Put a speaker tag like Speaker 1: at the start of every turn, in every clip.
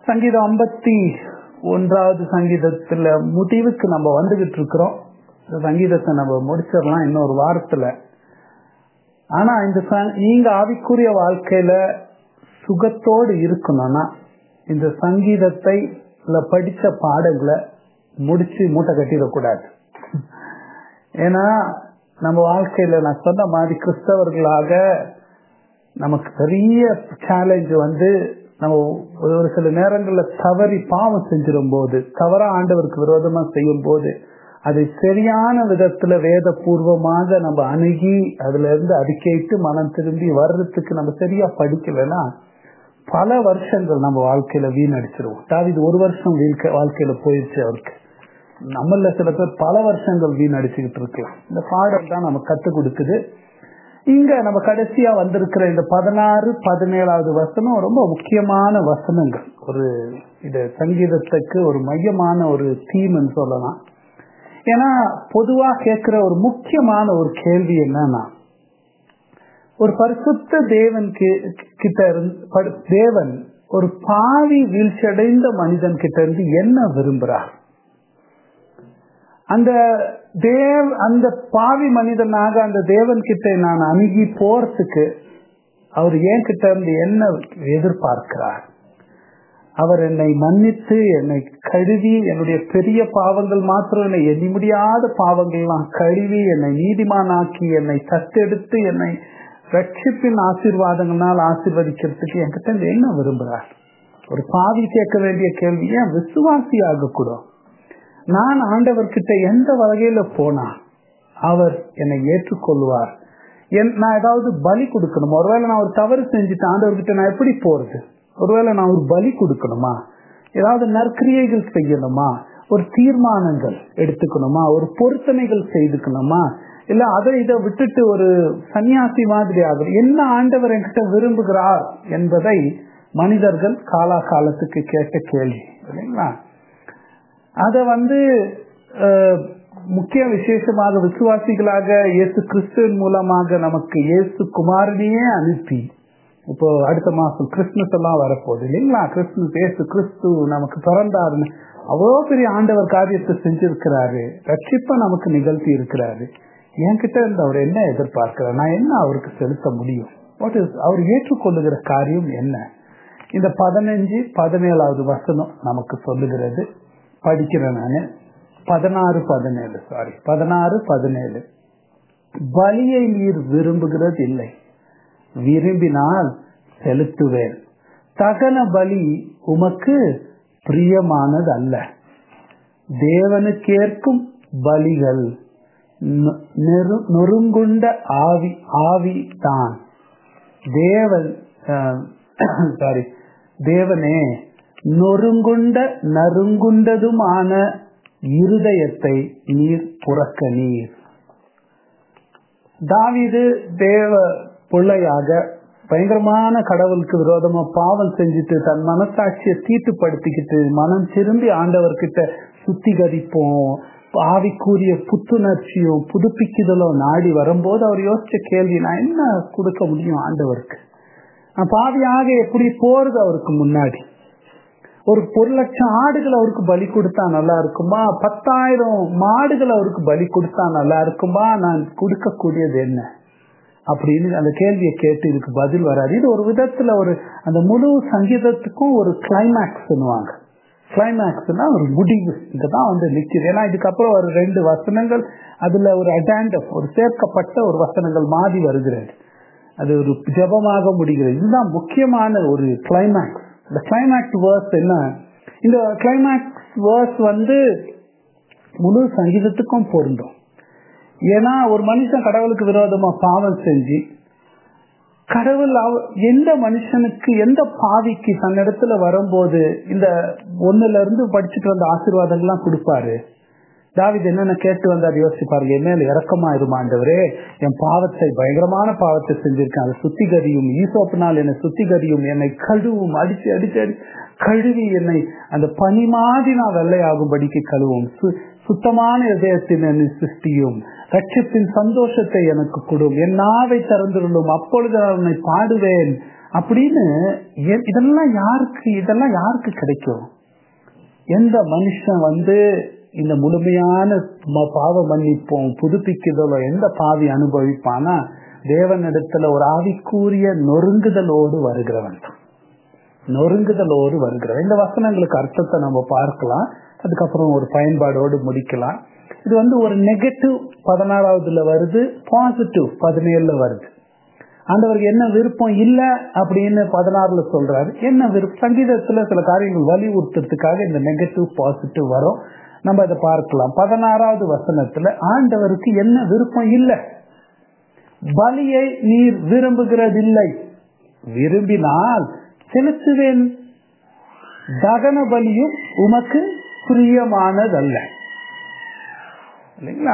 Speaker 1: சங்கீதம் ஐம்பத்தி ஒன்றாவது சங்கீதத்துல முடிவுக்கு நம்ம வந்துகிட்டு இருக்கிறோம் இந்த சங்கீதத்தை நம்ம முடிச்சிடலாம் இன்னொரு வாரத்துல ஆனா இந்த ச- நீங்க ஆவிக்குரிய வாழ்க்கையில சுகத்தோடு இருக்கணும்னா இந்த சங்கீதத்தை இல்ல படிச்ச பாடங்களை முடிச்சு மூட்டை கட்டிடக்கூடாது ஏன்னா நம்ம வாழ்க்கையில நான் சொன்ன மாதிரி கிறிஸ்தவர்களாக நமக்கு பெரிய சேலஞ்ச் வந்து நம்ம ஒரு ஒரு சில நேரங்கள்ல தவறி பாவம் செஞ்சிடும் போது தவறா ஆண்டவருக்கு விரோதமா செய்யும் போது அதை சரியான விதத்துல வேத பூர்வமாக நம்ம அணுகி அதுல இருந்து அறிக்கையிட்டு மனம் திரும்பி வர்றதுக்கு நம்ம சரியா படிக்கலைன்னா பல வருஷங்கள் நம்ம வாழ்க்கையில வீணடிச்சிருவோம் தாவிது ஒரு வருஷம் வீழ்க்க வாழ்க்கையில போயிடுச்சு அவருக்கு நம்மள சில பேர் பல வருஷங்கள் வீணடிச்சுக்கிட்டு இருக்கலாம் இந்த பாடல் தான் நம்ம கத்து கொடுக்குது இங்க நம்ம கடைசியா வந்திருக்கிற இந்த பதினாறு பதினேழாவது வசனம் ரொம்ப முக்கியமான வசனங்கள் ஒரு இது சங்கீதத்துக்கு ஒரு மையமான ஒரு தீம்னு சொல்லலாம் ஏன்னா பொதுவா கேட்கிற ஒரு முக்கியமான ஒரு கேள்வி என்னன்னா ஒரு பரிசுத்த தேவன் கி- கிட்ட இருந்து பரி- தேவன் ஒரு பாவி வீழ்ச்சியடைந்த மனிதன் கிட்ட இருந்து என்ன விரும்புறார் அந்த தேவ் அந்த பாவி மனிதனாக அந்த தேவன் கிட்ட நான் அணுகி போறதுக்கு அவர் என் கிட்ட இருந்து என்ன எதிர்பார்க்கிறார் அவர் என்னை மன்னித்து என்னை கழுவி என்னுடைய பெரிய பாவங்கள் மாத்திரம் என்னை எண்ணி முடியாத பாவங்கள்லாம் கழுவி என்னை நீதிமானாக்கி என்னை தத்தெடுத்து என்னை ரட்சிப்பின் ஆசீர்வாதங்களால் ஆசீர்வதிக்கிறதுக்கு என்கிட்ட இருந்து என்ன விரும்புகிறார் ஒரு பாவி கேட்க வேண்டிய கேள்வி ஏன் விசுவாசி ஆகக்கூடும் நான் ஆண்டவர்கிட்ட எந்த வகையில போனா அவர் என்னை ஏற்றுக்கொள்வார் என்- நான் ஏதாவது பலி கொடுக்கணுமா ஒருவேளை நான் ஒரு தவறு செஞ்சுட்டு ஆண்டவர்கிட்ட நான் எப்படி போறது ஒருவேளை நான் ஒரு பலி கொடுக்கணுமா ஏதாவது நற்கிரியைகள் செய்யணுமா ஒரு தீர்மானங்கள் எடுத்துக்கணுமா ஒரு பொருத்தனைகள் செய்துக்கணுமா இல்ல அதை இதை விட்டுட்டு ஒரு சன்னியாசி மாதிரி ஆகும் என்ன ஆண்டவர் என்கிட்ட விரும்புகிறார் என்பதை மனிதர்கள் காலாகாலத்துக்கு கேட்ட கேள்வி இல்லைங்களா அத வந்து அஹ், முக்கிய விசேஷமாக விசுவாசிகளாக இயேசு கிறிஸ்துவின் மூலமாக நமக்கு இயேசு குமாரனையே அனுப்பி இப்போ அடுத்த மாசம் கிறிஸ்துமஸ் எல்லாம் வரப்போகுது இல்லைங்களா கிறிஸ்துமஸ் இயேசு கிறிஸ்து நமக்கு பிறந்தாருன்னு அவ்வளோ பெரிய ஆண்டவர் காரியத்தை செஞ்சிருக்கிறாரு ரட்சிப்பை நமக்கு நிகழ்த்தி இருக்கிறாரு என்கிட்ட இருந்து அவர் என்ன எதிர்பார்க்கிறார் நான் என்ன அவருக்கு செலுத்த முடியும் வாட் இஸ் அவர் ஏற்றுக்கொள்ளுகிற காரியம் என்ன இந்த பதினஞ்சு பதினேழாவது வசனம் நமக்கு சொல்லுகிறது படிக்கிறேன் நானு பதினாறு பதினேழு சாரி பதினாறு பதினேழு பலியை நீர் விரும்புகிறது இல்லை விரும்பினால் செலுத்துவேன் தகன பலி உமக்கு பிரியமானது அல்ல தேவனுக்கேற்கும் பலிகள் நொ- நெரு- நொறுங்குண்ட ஆவி ஆவி தான் தேவன் சாரி தேவனே நொறுங்குண்ட நறுங்குண்டதுமான இருதயத்தை நீர் புறக்க நீர் தாவீது தேவ பிள்ளையாக பயங்கரமான கடவுளுக்கு விரோதமா பாவம் செஞ்சுட்டு தன் மனசாட்சியை தீட்டுப்படுத்திக்கிட்டு மனம் திரும்பி ஆண்டவர்கிட்ட சுத்திகரிப்போம் ஆவிக்குரிய புத்துணர்ச்சியும் புதுப்பிக்குதலும் நாடி வரும்போது அவர் யோசிச்ச கேள்வி நான் என்ன கொடுக்க முடியும் ஆண்டவருக்கு நான் பாவியாக எப்படி போறது அவருக்கு முன்னாடி ஒரு ஒரு லட்சம் ஆடுகள் அவருக்கு பலி கொடுத்தா நல்லா இருக்குமா பத்தாயிரம் மாடுகள் அவருக்கு பலி கொடுத்தா நல்லா இருக்குமா நான் கொடுக்கக்கூடியது என்ன அப்படின்னு அந்த கேள்வியை கேட்டு இதுக்கு பதில் வராது இது ஒரு விதத்துல ஒரு அந்த முழு சங்கீதத்துக்கும் ஒரு கிளைமேக்ஸ் சொல்லுவாங்க கிளைமேக்ஸ்னா ஒரு முடிவு இங்கதான் வந்து நிக்குது ஏன்னா இதுக்கப்புறம் ஒரு ரெண்டு வசனங்கள் அதுல ஒரு அடாண்டம் ஒரு சேர்க்கப்பட்ட ஒரு வசனங்கள் மாறி வருகிறது அது ஒரு ஜபமாக முடிகிறது இதுதான் முக்கியமான ஒரு கிளைமேக்ஸ் இந்த கிளைமேக்ஸ் வேர்ஸ் என்ன இந்த கிளைமேக்ஸ் வேர்ஸ் வந்து முழு சங்கீதத்துக்கும் பொருந்தும் ஏன்னா ஒரு மனுஷன் கடவுளுக்கு விரோதமா பாவம் செஞ்சு கடவுள் அவ- எந்த மனுஷனுக்கு எந்த பாவிக்கு தன்னிடத்துல வரும்போது இந்த ஒண்ணுல இருந்து படிச்சுட்டு வந்த ஆசீர்வாதங்கள்லாம் கொடுப்பாரு தாவிது என்னென்ன கேட்டு வந்தார் யோசிச்சு பாருங்க என் மேல இறக்கமா இருமாண்டவரே என் பாவத்தை பயங்கரமான பாவத்தை செஞ்சிருக்கேன் அதை சுத்திகரியும் ஈசோப்பினால் என்னை சுத்திகரியும் என்னை கழுவும் அடிச்சு அடிச்சு அடி கழுவி என்னை அந்த பனி மாதிரி நான் வெள்ளையாகும்படிக்கு கழுவும் சு- சுத்தமான இதயத்தின் என்னை சிருஷ்டியும் ரட்சத்தின் சந்தோஷத்தை எனக்கு கொடும் என் நாவை திறந்துள்ளும் அப்பொழுது நான் உன்னை பாடுவேன் அப்படின்னு எ- இதெல்லாம் யாருக்கு இதெல்லாம் யாருக்கு கிடைக்கும் எந்த மனுஷன் வந்து இந்த முழுமையான ம- பாவ மன்னிப்போம் புதுப்பிக்குதலோ எந்த பாவி அனுபவிப்பானா தேவனிடத்துல ஒரு ஆவிக்கூறிய நொறுங்குதலோடு வருகிறவன் தான். நொறுங்குதலோடு வருகிறவன் இந்த வசனங்களுக்கு அர்த்தத்தை நம்ம பார்க்கலாம் அதுக்கப்புறம் ஒரு பயன்பாடோடு முடிக்கலாம் இது வந்து ஒரு நெகட்டிவ் பதினாறாவதுல வருது பாசிட்டிவ் பதினேழுல வருது ஆண்டவருக்கு என்ன விருப்பம் இல்ல அப்படின்னு பதினாறுல சொல்றாரு என்ன விருப்பம் சங்கீதத்துல சில காரியங்கள் வலியுறுத்துறதுக்காக இந்த நெகட்டிவ் பாசிட்டிவ் வரும் நம்ம அதை பார்க்கலாம் பதினாறாவது வசனத்துல ஆண்டவருக்கு என்ன விருப்பம் இல்ல பலியை நீர் விரும்புகிறதில்லை விரும்பினால் செலுத்துவேன் தகன பலியும் உமக்கு பிரியமானதல்ல இல்லைங்களா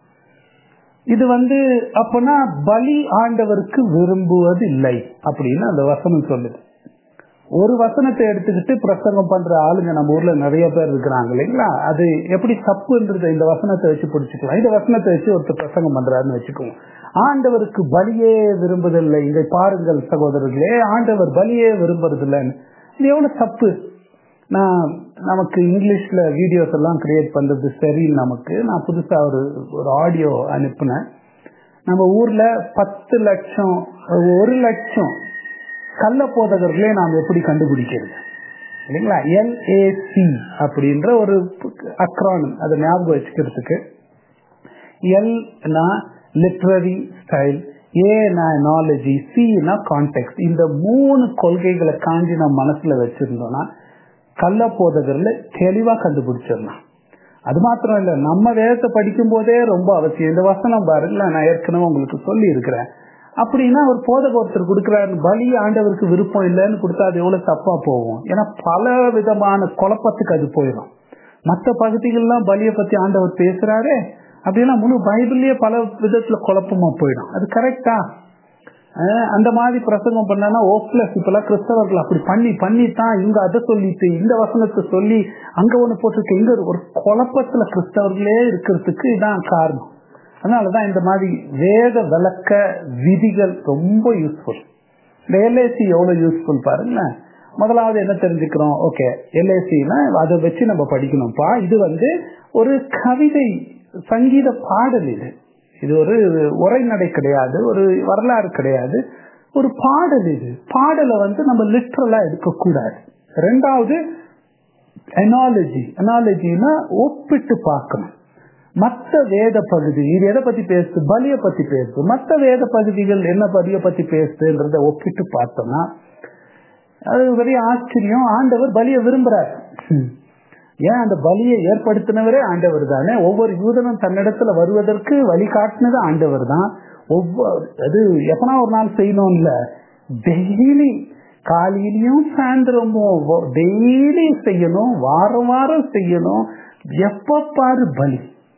Speaker 1: இது வந்து அப்பனா பலி ஆண்டவருக்கு விரும்புவது இல்லை அப்படின்னு அந்த வசனம் சொல்லுது ஒரு வசனத்தை எடுத்துக்கிட்டு பிரசங்கம் பண்ற ஆளுங்க நம்ம ஊர்ல நிறைய பேர் இருக்கிறாங்க இல்லைங்களா அது எப்படி தப்புன்றது இந்த வசனத்தை வச்சு பிடிச்சிக்கலாம் இந்த வசனத்தை வச்சு ஒருத்தர் பிரசங்கம் பண்றாருன்னு வச்சுக்கோங்க ஆண்டவருக்கு பலியே விரும்புதில்லை இதை பாருங்கள் சகோதரர்களே ஆண்டவர் பலியே விரும்புறதில்லைன்னு இது எவ்வளவு தப்பு நான் நமக்கு இங்கிலீஷ்ல வீடியோஸ் எல்லாம் கிரியேட் பண்றது சரி நமக்கு நான் புதுசா ஒரு ஒரு ஆடியோ அனுப்புனேன் நம்ம ஊர்ல பத்து லட்சம் ஒரு லட்சம் கள்ள போதகர்களே நாம் எப்படி கண்டுபிடிக்கிறது இல்லைங்களா எல்ஏசி அப்படின்ற ஒரு அக்ரானம் அதை ஞாபகம் வச்சுக்கிறதுக்கு எல்னா லிட்ரரி ஸ்டைல் ஏனா நாலேஜி சினா கான்டெக்ட் இந்த மூணு கொள்கைகளை காஞ்சி நம்ம மனசுல வச்சிருந்தோம்னா கள்ள போதகர்ல தெளிவா கண்டுபிடிச்சிடலாம் அது மாத்திரம் இல்ல நம்ம வேதத்தை படிக்கும் போதே ரொம்ப அவசியம் இந்த வசனம் பாருங்கள நான் ஏற்கனவே உங்களுக்கு சொல்லி இருக்கிறேன் அப்படின்னா ஒரு போதக ஒருத்தர் கொடுக்கிறாரு பலி ஆண்டவருக்கு விருப்பம் இல்லைன்னு கொடுத்தா அது எவ்வளவு தப்பா போகும் ஏன்னா பல விதமான குழப்பத்துக்கு அது போயிடும் மற்ற பகுதிகள்லாம் பலியை பத்தி ஆண்டவர் பேசுறாரே அப்படின்னா முழு பைபிள்லயே பல விதத்துல குழப்பமா போயிடும் அது கரெக்டா அந்த மாதிரி பிரசங்கம் பண்ணா ஓப்லஸ் இப்பெல்லாம் கிறிஸ்தவர்கள் அப்படி பண்ணி பண்ணி தான் இங்க அதை சொல்லிட்டு இந்த வசனத்தை சொல்லி அங்க ஒண்ணு போட்டுருக்கு இங்க ஒரு குழப்பத்துல கிறிஸ்தவர்களே இருக்கிறதுக்கு இதான் காரணம் அதனாலதான் இந்த மாதிரி வேத விளக்க விதிகள் ரொம்ப யூஸ்ஃபுல் இந்த எல்ஐசி எவ்வளவு யூஸ்ஃபுல் பாருங்க முதலாவது என்ன தெரிஞ்சுக்கிறோம் ஓகே எல்ஐசினா அதை வச்சு நம்ம படிக்கணும்ப்பா இது வந்து ஒரு கவிதை சங்கீத பாடல் இது இது ஒரு உரைநடை கிடையாது ஒரு வரலாறு கிடையாது ஒரு பாடல் இது பாடலை வந்து நம்ம லிட்ரலா எடுக்கக்கூடாது ரெண்டாவது அனாலஜி அனாலஜினா ஒப்பிட்டு பார்க்கணும் மற்ற வேத பகுதி இது எதை பத்தி பேசுது பலிய பத்தி பேசுது மற்ற வேத பகுதிகள் என்ன பலிய பத்தி பேசுதுன்றத ஒப்பிட்டு பார்த்தோம்னா அது பெரிய ஆச்சரியம் ஆண்டவர் பலிய விரும்புறார் ஏன் அந்த பலியை ஏற்படுத்தினவரே ஆண்டவர் தானே ஒவ்வொரு யூதனும் தன்னிடத்துல வருவதற்கு வழிகாட்டினது ஆண்டவர் தான் ஒவ்வொரு அது எப்பனா ஒரு நாள் செய்யணும் இல்ல டெய்லி காலையிலயும் சாயந்தரமும் டெய்லி செய்யணும் வாரம் வாரம் செய்யணும் எப்ப பாரு பலி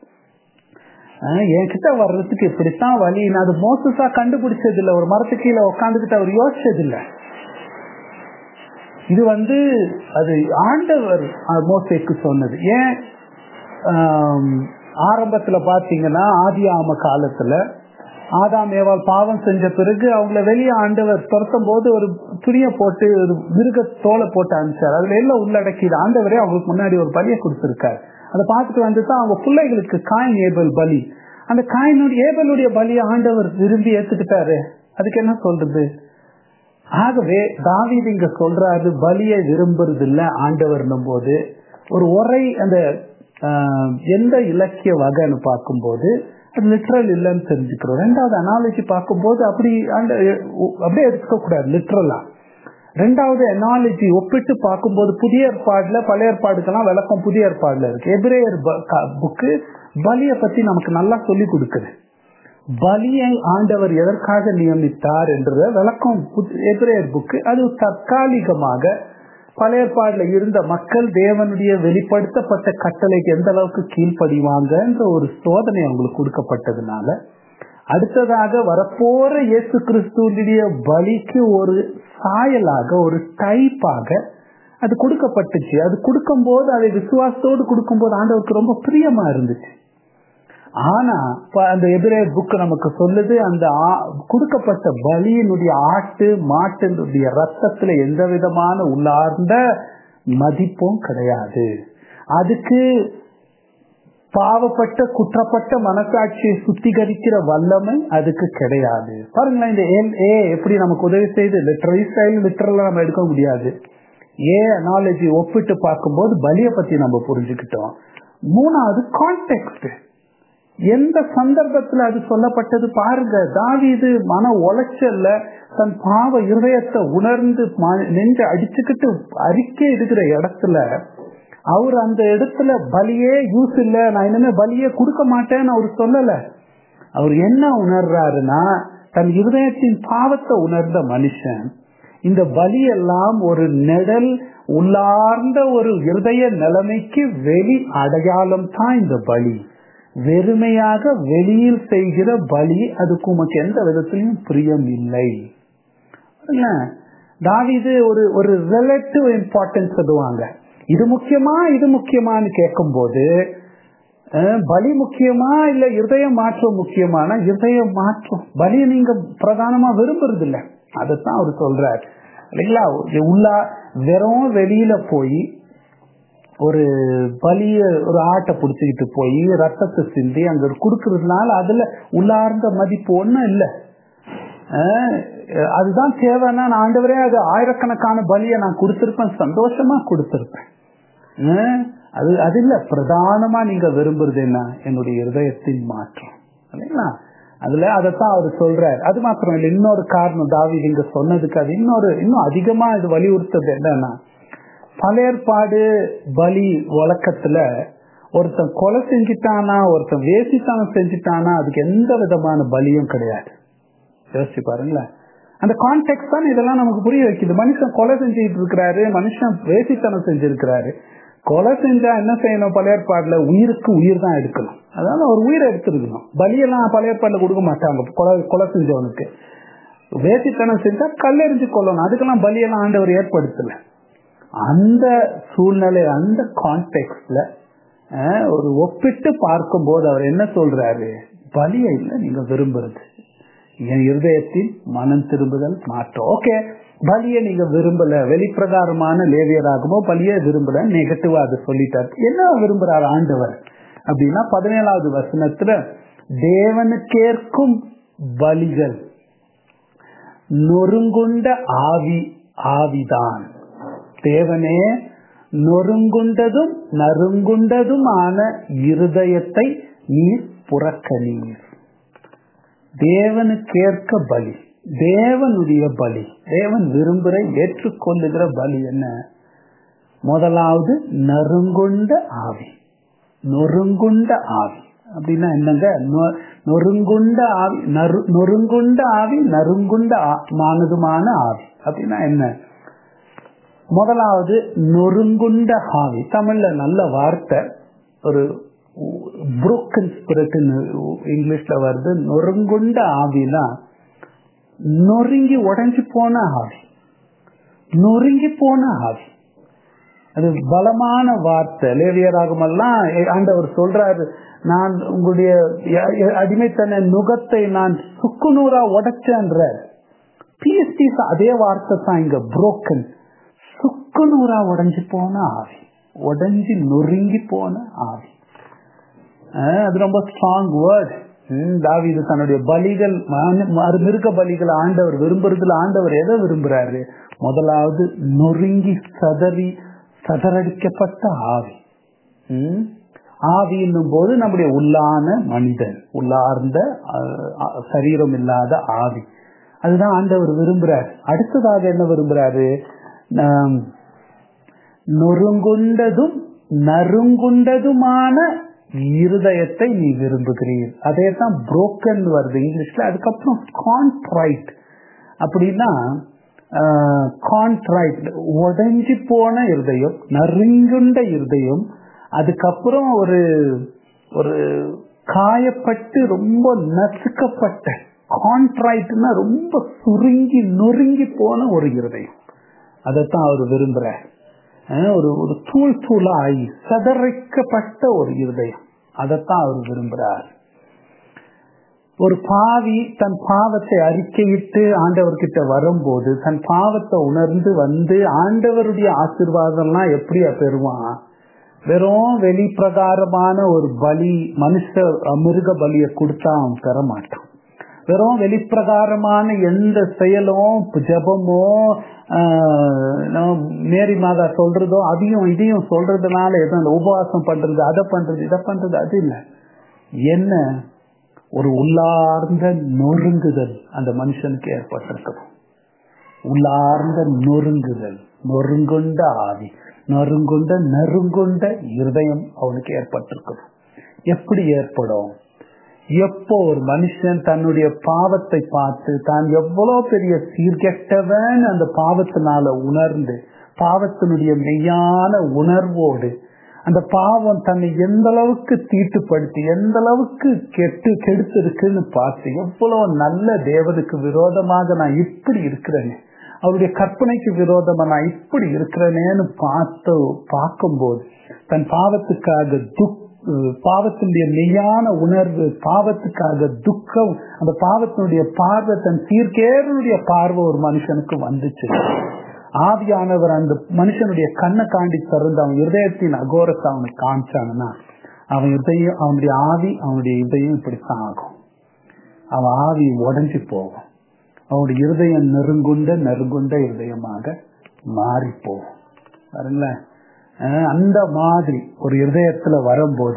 Speaker 1: என்கிட்ட வர்றதுக்கு இப்படித்தான் வழி நான் அது மோசஸா கண்டுபிடிச்சது இல்ல ஒரு மரத்து கீழே உட்காந்துக்கிட்டு அவர் யோசிச்சது இல்ல இது வந்து அது ஆண்டவர் மோசைக்கு சொன்னது ஏன் ஆரம்பத்துல பாத்தீங்கன்னா ஆதி ஆம காலத்துல ஆதாம் ஏவால் பாவம் செஞ்ச பிறகு அவங்கள வெளியே ஆண்டவர் துரத்தும் போது ஒரு துணியை போட்டு ஒரு மிருக தோலை போட்டு அனுப்பிச்சார் அதுல எல்லாம் உள்ளடக்கிது ஆண்டவரே அவங்களுக்கு முன்னாடி ஒரு பலியை கொடுத்திருக்காரு அதை பார்த்துட்டு வந்து தான் அவங்க பிள்ளைகளுக்கு காயின் ஏபல் பலி அந்த காயினுடைய ஏபலுடைய பலியை ஆண்டவர் விரும்பி ஏத்துக்கிட்டாரு அதுக்கு என்ன சொல்றது ஆகவே தாவீது இங்க சொல்றாரு பலியை விரும்புறது இல்ல ஆண்டவர்னும் போது ஒரு உரை அந்த எந்த இலக்கிய வகைன்னு பார்க்கும்போது அது லிட்ரல் இல்லைன்னு தெரிஞ்சுக்கிறோம் ரெண்டாவது அனாலஜி பார்க்கும்போது அப்படி அப்படியே எடுத்துக்க கூடாது லிட்ரலா ரெண்டாவது அனாலஜி ஒப்பிட்டு பார்க்கும்போது புதிய ஏற்பாடுல பழைய ஏற்பாடுக்கெல்லாம் விளக்கம் புதிய ஏற்பாடுல இருக்கு எபிரேயர் புக்கு பலியை பத்தி நமக்கு நல்லா சொல்லி கொடுக்குது பலியை ஆண்டவர் எதற்காக நியமித்தார் என்ற விளக்கம் எபிரேயர் புக்கு அது தற்காலிகமாக பழைய ஏற்பாடுல இருந்த மக்கள் தேவனுடைய வெளிப்படுத்தப்பட்ட கட்டளைக்கு எந்த அளவுக்கு கீழ்ப்படிவாங்கன்ற ஒரு சோதனை அவங்களுக்கு கொடுக்கப்பட்டதுனால அடுத்ததாக வரப்போற இயேசு கிறிஸ்துவனுடைய பலிக்கு ஒரு சாயலாக ஒரு டைப்பாக அது கொடுக்கப்பட்டுச்சு அது கொடுக்கும் போது அதை விசுவாசத்தோடு கொடுக்கும் போது ஆண்டவருக்கு ரொம்ப பிரியமா இருந்துச்சு ஆனா இப்ப அந்த எதிரே புக் நமக்கு சொல்லுது அந்த ஆ- கொடுக்கப்பட்ட பலியினுடைய ஆட்டு மாட்டினுடைய ரத்தத்துல எந்த விதமான உள்ளார்ந்த மதிப்பும் கிடையாது அதுக்கு பாவப்பட்ட குற்றப்பட்ட மனசாட்சியை சுத்திகரிக்கிற வல்லமை அதுக்கு கிடையாது பாருங்களேன் இந்த எல் ஏ எப்படி நமக்கு உதவி செய்து லிட்டரல் ஸ்டைல் லிட்டரலா நம்ம எடுக்க முடியாது ஏ அனாலஜி ஒப்பிட்டு பார்க்கும்போது பலியை பத்தி நம்ம புரிஞ்சுக்கிட்டோம் மூணாவது கான்டெக்ட் எந்த சந்தர்ப்பத்துல அது சொல்லப்பட்டது பாருங்க தாவீது மன உளைச்சல்ல தன் பாவ இருதயத்தை உணர்ந்து ம- நெஞ்சு அடிச்சுக்கிட்டு அறிக்கை எடுக்கிற இடத்துல அவர் அந்த இடத்துல பலியே யூஸ் இல்ல நான் இனிமே பலியே கொடுக்க மாட்டேன்னு அவர் சொல்லல அவர் என்ன உணர்றாருன்னா தன் இருதயத்தின் பாவத்தை உணர்ந்த மனுஷன் இந்த பலியெல்லாம் ஒரு நிழல் உள்ளார்ந்த ஒரு இருதய நிலைமைக்கு வெளி அடையாளம் தான் இந்த பலி வெறுமையாக வெளியில் செய்கிற பலி அதுக்கு உமக்கு எந்த விதத்திலையும் பிரியம் இல்லை இல்ல? தாவீது ஒரு ஒரு ரிலேட்டிவ் இம்பார்ட்டன்ஸ் சொல்லுவாங்க இது முக்கியமா இது முக்கியமான்னு கேட்கும்போது அஹ், பலி முக்கியமா இல்ல இருதய மாற்றம் முக்கியமான இருதய மாற்றம் பலியை நீங்க பிரதானமா விரும்புறது இல்ல அதைத்தான் அவர் சொல்றார் இல்லைங்களா உள்ளா வெறும் வெளியில போய் ஒரு பலிய ஒரு ஆட்டை புடிச்சுக்கிட்டு போய் ரத்தத்தை சிந்தி அங்க கொடுக்கறதுனால அதுல உள்ளார்ந்த மதிப்பு ஒண்ணும் இல்ல அஹ், அதுதான் தேவைன்னா நான் ஆண்டவரே அது ஆயிரக்கணக்கான பலியை நான் கொடுத்திருப்பேன் சந்தோஷமா கொடுத்திருப்பேன் அஹ், அது அது இல்ல பிரதானமா நீங்க விரும்புறது என்ன என்னுடைய இருதயத்தின் மாற்றம் இல்லைங்களா அதுல அதைத்தான் அவர் சொல்றார் அது மாத்திரம் இல்ல இன்னொரு காரணம் தாவி இங்க சொன்னதுக்கு அது இன்னொரு இன்னும் அதிகமா இது வலியுறுத்தது என்னன்னா பழையற்பாடு பலி வழக்கத்துல ஒருத்தன் கொலை செஞ்சிட்டானா ஒருத்தன் வேசித்தனம் செஞ்சிட்டானா அதுக்கு எந்த விதமான பலியும் கிடையாது யோசிச்சு பாருங்களேன் அந்த கான்டெக்ட் தான் இதெல்லாம் நமக்கு புரிய வைக்குது மனுஷன் கொலை செஞ்சுட்டு இருக்கிறாரு மனுஷன் வேசித்தனம் செஞ்சிருக்கிறாரு கொலை செஞ்சா என்ன செய்யணும் பழையற்பாடுல உயிருக்கு உயிர் தான் எடுக்கணும் அதனால ஒரு உயிரை எடுத்துருக்கணும் பலியெல்லாம் பழையற்பாடுல கொடுக்க மாட்டாங்க கொலை கொலை செஞ்சவனுக்கு வேசித்தனம் செஞ்சா கல்லெறிஞ்சு கொள்ளணும் அதுக்கெல்லாம் பலியெல்லாம் ஆண்டவர் ஏற்படுத்தல அந்த சூழ்நிலை அந்த கான்டெக்ட்ல ஒரு ஒப்பிட்டு பார்க்கும்போது அவர் என்ன சொல்றாரு பலியை இல்லை நீங்க விரும்புறது என் இருதயத்தின் மனம் திரும்புதல் மாற்றம் ஓகே பலியை நீங்க விரும்பல வெளிப்பிரகாரமான லேவியராகமோ பலியை விரும்பல நெகட்டிவா அதை சொல்லிட்டார் என்ன விரும்புறாரு ஆண்டவர் அப்படின்னா பதினேழாவது வசனத்துல தேவனுக்கேற்கும் பலிகள் நொறுங்குண்ட ஆவி ஆவிதான் தேவனே நொறுங்குண்டதும் நறுங்குண்டதுமான இருதயத்தை நீர் புறக்கணீர் தேவனுக்கேற்க பலி தேவனுடைய பலி தேவன் விரும்புகிற ஏற்றுக்கொள்ளுகிற பலி என்ன முதலாவது நறுங்குண்ட ஆவி நொறுங்குண்ட ஆவி அப்படின்னா என்னங்க நொ- நொறுங்குண்ட ஆவி நறு- நொறுங்குண்ட ஆவி நறுங்குண்ட ஆ- மானதுமான ஆவி அப்படின்னா என்ன முதலாவது நொறுங்குண்ட ஆவி தமிழ்ல நல்ல வார்த்தை ஒரு புரோக்கன் ஸ்பிரிட் இங்கிலீஷ்ல வருது நொறுங்குண்ட ஆவினா நொறுங்கி உடைஞ்சு போன ஆவி நொறுங்கி போன ஆவி அது பலமான வார்த்தை லேவியராகமெல்லாம் ஆண்டவர் சொல்றாரு நான் உங்களுடைய ய- ய- அடிமைத்தன நுகத்தை நான் சுக்குநூறா உடைச்சேன்ற பிஎஸ்டி அதே வார்த்தை தான் இங்க புரோக்கன் சுக்குநூறா உடைஞ்சு போன ஆவி உடைஞ்சு நொறுங்கி போன ஆவி அஹ் அது ரொம்ப ஸ்ட்ராங் வேர்ட் தாவீது தன்னுடைய பலிகள் மான- மறு- மிருக பலிகள் ஆண்டவர் விரும்புறதுல ஆண்டவர் எதை விரும்புறாரு முதலாவது நொறுங்கி சதறி சதறடிக்கப்பட்ட ஆவி ம்? ஆவி என்னும் போது நம்முடைய உள்ளான மனிதன் உள்ளார்ந்த அஹ், அஹ், சரீரம் இல்லாத ஆவி அதுதான் ஆண்டவர் விரும்புறார் அடுத்ததாக என்ன விரும்புறாரு நாம் நொறுங்குண்டதும் நறுங்குண்டதுமான இருதயத்தை நீ விரும்புகிறீர் அதே தான் புரோக்கன் வருது இங்கிலீஷ்ல அதுக்கப்புறம் கான்ட்ரைட் அப்படின்னா கான்ட்ரைட் உடைஞ்சு போன இருதயம் நறுங்குண்ட இருதயம் அதுக்கப்புறம் ஒரு ஒரு காயப்பட்டு ரொம்ப நசுக்கப்பட்ட கான்ட்ரைட்னா ரொம்ப சுருங்கி நொறுங்கி போன ஒரு இருதயம் அதைத்தான் அவர் விரும்புறார் அஹ் ஒரு ஒரு தூள் தூளாகி சதறிக்கப்பட்ட ஒரு இருதயம் அதைத்தான் அவர் விரும்புறார் ஒரு பாவி தன் பாவத்தை அறிக்கையிட்டு ஆண்டவர்கிட்ட வரும்போது தன் பாவத்தை உணர்ந்து வந்து ஆண்டவருடைய ஆசிர்வாதம்லாம் எப்படியா பெறுவான் வெறும் வெளிப்பிரகாரமான ஒரு பலி மனுஷ மிருக பலியை கொடுத்தா அவன் பெற மாட்டான் வெறும் வெளிப்பிரகாரமான எந்த செயலும் ஜபமோ மேரி மாதா சொல்றதோ அதையும் இதையும் சொல்றதுனால எதுவும் அந்த உபவாசம் பண்றது அதை பண்றது இதை பண்றது அது இல்லை என்ன ஒரு உள்ளார்ந்த நொறுங்குதல் அந்த மனுஷனுக்கு ஏற்பட்டிருக்கணும் உள்ளார்ந்த நொறுங்குதல் நொறுங்குண்ட ஆவி நொறுங்குண்ட நெருங்குண்ட இருதயம் அவனுக்கு ஏற்பட்டிருக்கணும் எப்படி ஏற்படும் எப்போ ஒரு மனுஷன் தன்னுடைய பாவத்தை பார்த்து தான் எவ்வளவு பெரிய சீர்கெட்டவன் அந்த பாவத்தினால உணர்ந்து பாவத்தினுடைய மெய்யான உணர்வோடு அந்த பாவம் தன்னை எந்த அளவுக்கு தீட்டுப்படுத்தி எந்த அளவுக்கு கெட்டு கெடுத்து இருக்குன்னு பார்த்து எவ்வளவு நல்ல தேவனுக்கு விரோதமாக நான் இப்படி இருக்கிறேனே அவருடைய கற்பனைக்கு விரோதமா நான் இப்படி இருக்கிறேனேன்னு பார்த்து பார்க்கும்போது தன் பாவத்துக்காக துக் பாவத்தினுடைய மெய்யான உணர்வு பாவத்துக்காக துக்கம் அந்த பாவத்தினுடைய பார்வை தன் சீர்கேரனுடைய பார்வை ஒரு மனுஷனுக்கு வந்துச்சு ஆவியானவர் அந்த மனுஷனுடைய கண்ணை காண்டி திறந்து அவன் இருதயத்தின் அகோரத்தை அவனுக்கு காமிச்சாங்கன்னா அவன் இருதயம் அவனுடைய ஆவி அவனுடைய இதயம் இப்படித்தான் ஆகும் அவன் ஆவி உடஞ்சி போகும் அவனுடைய இருதயம் நெருங்குண்ட நெருங்குண்ட இருதயமாக மாறி போகும் பாருங்களேன் அந்த மாதிரி ஒரு இருதயத்துல வரும்போது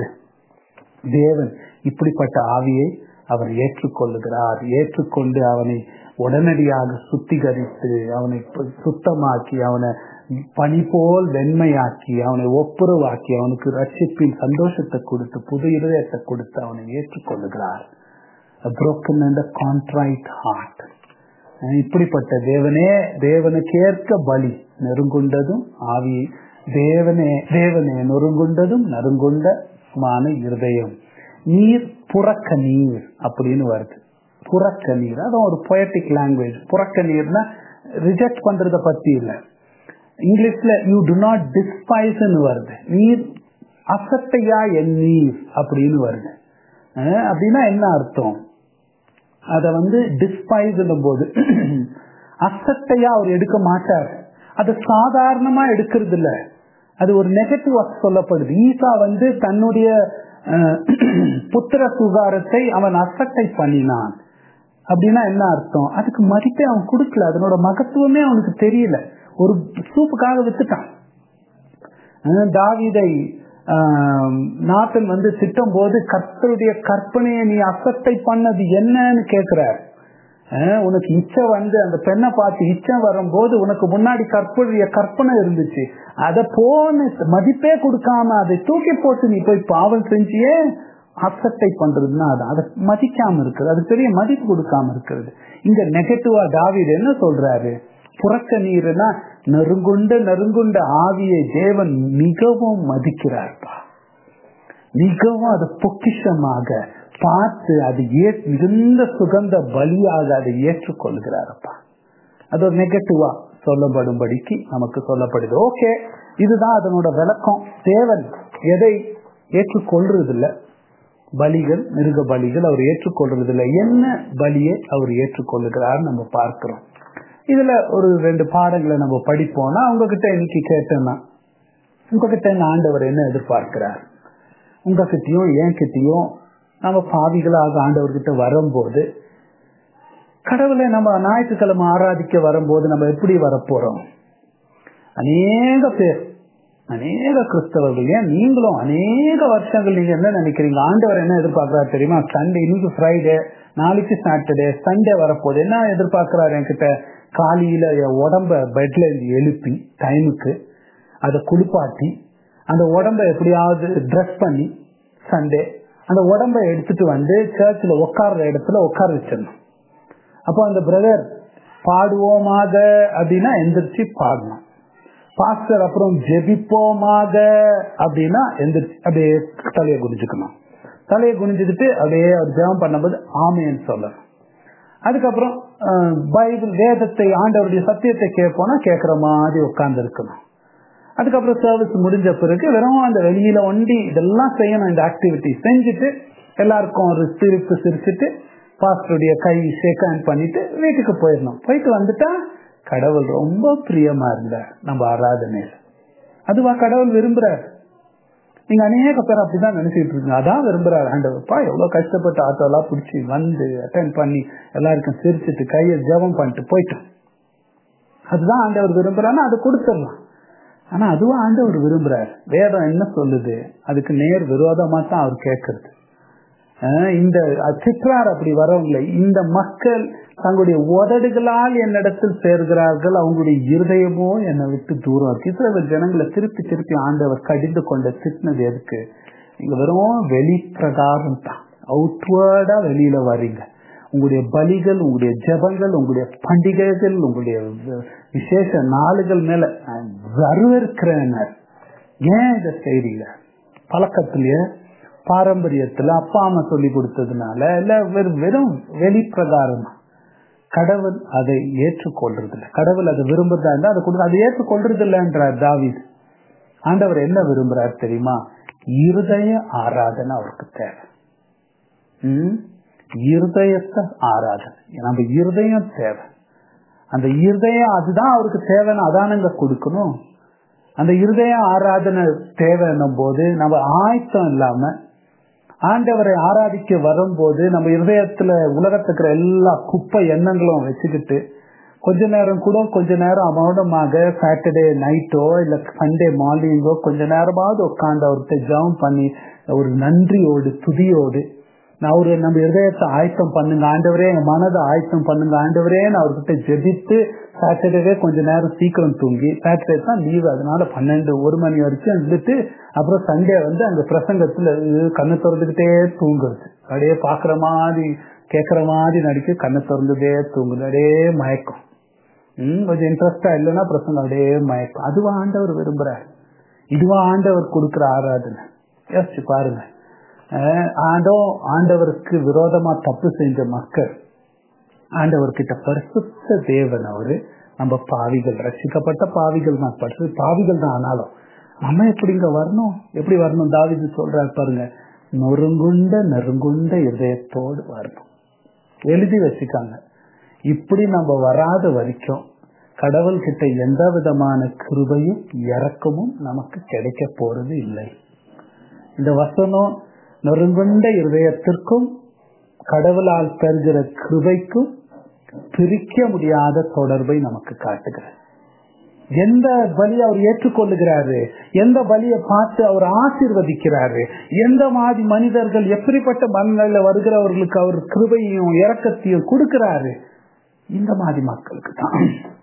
Speaker 1: தேவன் இப்படிப்பட்ட ஆவியை அவர் ஏற்றுக்கொள்ளுகிறார் ஏற்றுக்கொண்டு அவனை உடனடியாக சுத்திகரித்து அவனை சுத்தமாக்கி அவனை பனி போல் வெண்மையாக்கி அவனை ஒப்புரவாக்கி அவனுக்கு ரட்சிப்பின் சந்தோஷத்தை கொடுத்து புது இருதயத்தை கொடுத்து அவனை ஏற்றுக்கொள்ளுகிறார் broken and a contrite heart இப்படிப்பட்ட தேவனே தேவனுக்கேற்க பலி நெருங்குண்டதும் ஆவி தேவனே தேவனே நொறுங்குண்டதும் நறுங்குண்டமான இருதயம் நீர் புறக்க நீர் அப்படின்னு வருது புறக்க நீர் அது ஒரு பொயட்டிக் லாங்குவேஜ் புறக்க நீர்னா ரிஜெக்ட் பண்றத பத்தி இல்ல இங்கிலீஷ்ல யூ டு நாட் டிஸ்பைஸ்ன்னு வருது நீர் அசட்டையா என் நீர் அப்படின்னு வருது அப்படின்னா என்ன அர்த்தம் அத வந்து டிஸ்பைஸ் போது அசட்டையா அவர் எடுக்க மாட்டார் அது சாதாரணமா எடுக்கிறது இல்ல அது ஒரு நெகட்டிவ் சொல்லப்படுது ஈசா வந்து தன்னுடைய புத்திர சுகாரத்தை அவன் அசட்டை பண்ணினான் அப்படின்னா என்ன அர்த்தம் அதுக்கு மதிப்பே அவன் கொடுக்கல அதனோட மகத்துவமே அவனுக்கு தெரியல ஒரு சூப்புக்காக வித்துட்டான் தாவிதை நாத்தன் வந்து திட்டம் போது கர்த்தருடைய கற்பனையை நீ அசட்டை பண்ணது என்னன்னு கேக்குறார் உனக்கு இச்சை வந்து அந்த பெண்ணை பார்த்து இச்சை வரும்போது உனக்கு முன்னாடி கற்புடைய கற்பனை இருந்துச்சு அத போன மதிப்பே கொடுக்காம அதை தூக்கி போட்டு நீ போய் பாவம் செஞ்சியே அசட்டை பண்றதுன்னா அது அதை மதிக்காம இருக்கிறது அது பெரிய மதிப்பு கொடுக்காம இருக்கிறது இங்க நெகட்டிவா தாவிது என்ன சொல்றாரு புறக்க நீர்னா நெருங்குண்ட நெருங்குண்ட ஆவியை தேவன் மிகவும் மதிக்கிறார்ப்பா மிகவும் அது பொக்கிஷமாக பார்த்து அது மிகுந்த சுகந்த பலியாக அதை ஏற்றுக்கொள்கிறாரப்பா அது ஒரு நெகட்டிவா சொல்லப்படும்படிக்கு நமக்கு சொல்லப்படுது ஓகே இதுதான் அதனோட விளக்கம் தேவன் எதை ஏற்றுக்கொள்றதில்ல பலிகள் மிருக பலிகள் அவர் ஏற்றுக்கொள்றதில்ல என்ன பலியை அவர் ஏற்றுக்கொள்ளுகிறார் நம்ம பார்க்கிறோம் இதுல ஒரு ரெண்டு பாடங்களை நம்ம படிப்போம்னா உங்ககிட்ட இன்னைக்கு கேட்டோம்னா உங்ககிட்ட இந்த ஆண்டவர் என்ன எதிர்பார்க்கிறார் உங்ககிட்டயும் என் கிட்டயும் நம்ம பாவிகளாக ஆண்டவர்கிட்ட வரும்போது கடவுளை நம்ம ஞாயிற்றுக்கிழமை ஆராதிக்க வரும்போது நம்ம எப்படி வரப்போறோம் அநேக பேர் அநேக கிறிஸ்தவர்கள் ஏன் நீங்களும் அநேக வருஷங்கள் நீங்க என்ன நினைக்கிறீங்க ஆண்டவர் என்ன எதிர்பார்க்கிறாரு தெரியுமா சண்டே இன்னைக்கு ஃப்ரைடே நாளைக்கு சாட்டர்டே சண்டே வரப்போகுது என்ன எதிர்பார்க்கிறாரு என்கிட்ட காலையில என் உடம்ப பெட்ல இருந்து எழுப்பி டைமுக்கு அதை குளிப்பாட்டி அந்த உடம்ப எப்படியாவது ட்ரெஸ் பண்ணி சண்டே அந்த உடம்ப எடுத்துட்டு வந்து சர்ச்சில் உட்கார்ற இடத்துல உட்கார வச்சிடணும் அப்போ அந்த பிரதர் பாடுவோமாக அப்படின்னா எந்திரிச்சு பாடணும் பாஸ்டர் அப்புறம் ஜெபிப்போமாக அப்படின்னா எந்திரிச்சு அப்படியே தலையை குனிஞ்சுக்கணும் தலையை குனிஞ்சுக்கிட்டு அப்படியே அவர் ஜெபம் பண்ணும்போது ஆமைன்னு சொல்லணும் அதுக்கப்புறம் பைபிள் வேதத்தை ஆண்டவருடைய சத்தியத்தை கேட்போம்னா கேட்கிற மாதிரி உட்கார்ந்து இருக்கணும் அதுக்கப்புறம் சர்வீஸ் முடிஞ்ச பிறகு வெறும் அந்த வெளியில ஒண்டி இதெல்லாம் செய்யணும் இந்த ஆக்டிவிட்டி செஞ்சுட்டு எல்லாருக்கும் ஒரு சிரிப்பு சிரிச்சுட்டு பாஸ்டருடைய கை ஷேக் ஹேண்ட் பண்ணிட்டு வீட்டுக்கு போயிடணும் போயிட்டு வந்துட்டா கடவுள் ரொம்ப பிரியமா இருந்தார் நம்ம ஆராதனையில் அதுவா கடவுள் விரும்புறார் நீங்க அநேக பேர் அப்படிதான் நினைச்சிட்டு இருக்கீங்க அதான் விரும்புறாரு ஆண்டவர்ப்பா எவ்வளவு கஷ்டப்பட்டு ஆட்டோ எல்லாம் பிடிச்சி வந்து அட்டன் பண்ணி எல்லாருக்கும் சிரிச்சிட்டு கையை ஜெபம் பண்ணிட்டு போயிட்டோம் அதுதான் ஆண்டவர் விரும்புறாருன்னா அது கொடுத்துடலாம் ஆனா அதுவும் ஆண்டவர் விரும்புறாரு வேதம் என்ன சொல்லுது அதுக்கு நேர் விரோதமா தான் அவர் கேட்கறது இந்த சிற்றார் அப்படி வரவங்களை இந்த மக்கள் தங்களுடைய உதடுகளால் என்னிடத்தில் சேர்கிறார்கள் அவங்களுடைய இருதயமோ என்னை விட்டு தூரம் இருக்கு இஸ்ரேல் ஜனங்களை திருப்பி திருப்பி ஆண்டவர் கடிந்து கொண்ட திட்டினது எதுக்கு நீங்க வெறும் வெளி பிரகாரம் தான் அவுட்வேர்டா வெளியில வரீங்க உங்களுடைய பலிகள் உங்களுடைய ஜபங்கள் உங்களுடைய பண்டிகைகள் உங்களுடைய விசேஷ நாளுகள் மேல வரவேற்கிறேன் ஏன் இதை செய்றீங்க பழக்கத்திலேயே பாரம்பரியத்துல அப்பா அம்மா சொல்லி கொடுத்ததுனால இல்ல வெறும் வெறும் வெளிப்பிரகாரமா கடவுள் அதை ஏற்றுக்கொள்றது இல்லை கடவுள் அதை விரும்புறதா இருந்தா அதை கொடுத்து அதை ஏற்றுக்கொள்றது இல்லைன்றார் தாவித் ஆண்டவர் என்ன விரும்புறார் தெரியுமா இருதய ஆராதனை அவருக்கு தேவை உம் இருதயத்தை ஆராதனை நம்ம இருதயம் தேவை அந்த இருதயம் அதுதான் அவருக்கு தேவைன்னு அதானங்க கொடுக்கணும் அந்த இருதய ஆராதனை தேவைன்னும் போது நம்ம ஆயத்தம் இல்லாம ஆண்டவரை ஆராதிக்க வரும்போது நம்ம இருதயத்துல உலகத்துக்கிற எல்லா குப்பை எண்ணங்களும் வச்சுக்கிட்டு கொஞ்ச நேரம் கூட கொஞ்ச நேரம் மௌனமாக சாட்டர்டே நைட்டோ இல்ல சண்டே மார்னிங்கோ கொஞ்ச நேரமாவது உட்காந்து அவர்கிட்ட ஜெபம் பண்ணி ஒரு நன்றியோடு துதியோடு நான் அவரு நம்ம இருதயத்தை ஆயத்தம் பண்ணுங்க ஆண்டவரே என் மனதை ஆயத்தம் பண்ணுங்க ஆண்டவரேன்னு அவர்கிட்ட ஜெபித்து சாட்டர்டேவே கொஞ்ச நேரம் சீக்கிரம் தூங்கி சாட்டர்டே தான் லீவு அதனால பன்னெண்டு ஒரு மணி வரைக்கும் இருந்துட்டு அப்புறம் சண்டே வந்து அங்க பிரசங்கத்துல கண்ணை திறந்துகிட்டே தூங்குறது அப்படியே பாக்குற மாதிரி கேக்குற மாதிரி நடிக்க கண்ணை திறந்துட்டே தூங்குது அப்படியே மயக்கம் உம் கொஞ்சம் இன்ட்ரெஸ்டா இல்லைன்னா பிரசங்கம் அப்படியே மயக்கம் அதுவா ஆண்டவர் விரும்புறாரு இதுவா ஆண்டவர் கொடுக்குற ஆராதனை யோசிச்சு பாருங்க ஆண்டோ ஆண்டவருக்கு விரோதமா தப்பு செஞ்ச மக்கள் ஆண்டவர்கிட்ட பரிசுத்த தேவன் அவரு நம்ம பாவிகள் ரசிக்கப்பட்ட பாவிகள் தான் பரிசு பாவிகள் தான் ஆனாலும் நம்ம எப்படிங்க வரணும் எப்படி வரணும் தாவிது சொல்றாரு பாருங்க நொறுங்குண்ட நெருங்குண்ட இதயத்தோடு வரணும் எழுதி வச்சுக்காங்க இப்படி நம்ம வராத வரைக்கும் கடவுள் கிட்ட எந்த விதமான கிருபையும் இறக்கமும் நமக்கு கிடைக்க போறது இல்லை இந்த வசனம் நொறுங்குண்ட இருதயத்திற்கும் கடவுளால் பெறுகிற கிருபைக்கும் பிரிக்க முடியாத தொடர்பை நமக்கு காட்டுகிறார் எந்த பலி அவர் ஏற்றுக்கொள்ளுகிறாரு எந்த பலியை பார்த்து அவர் ஆசீர்வதிக்கிறாரு எந்த மாதிரி மனிதர்கள் எப்படிப்பட்ட மனநிலையில வருகிறவர்களுக்கு அவர் கிருபையும் இறக்கத்தையும் கொடுக்கிறாரு இந்த மாதிரி மக்களுக்கு தான்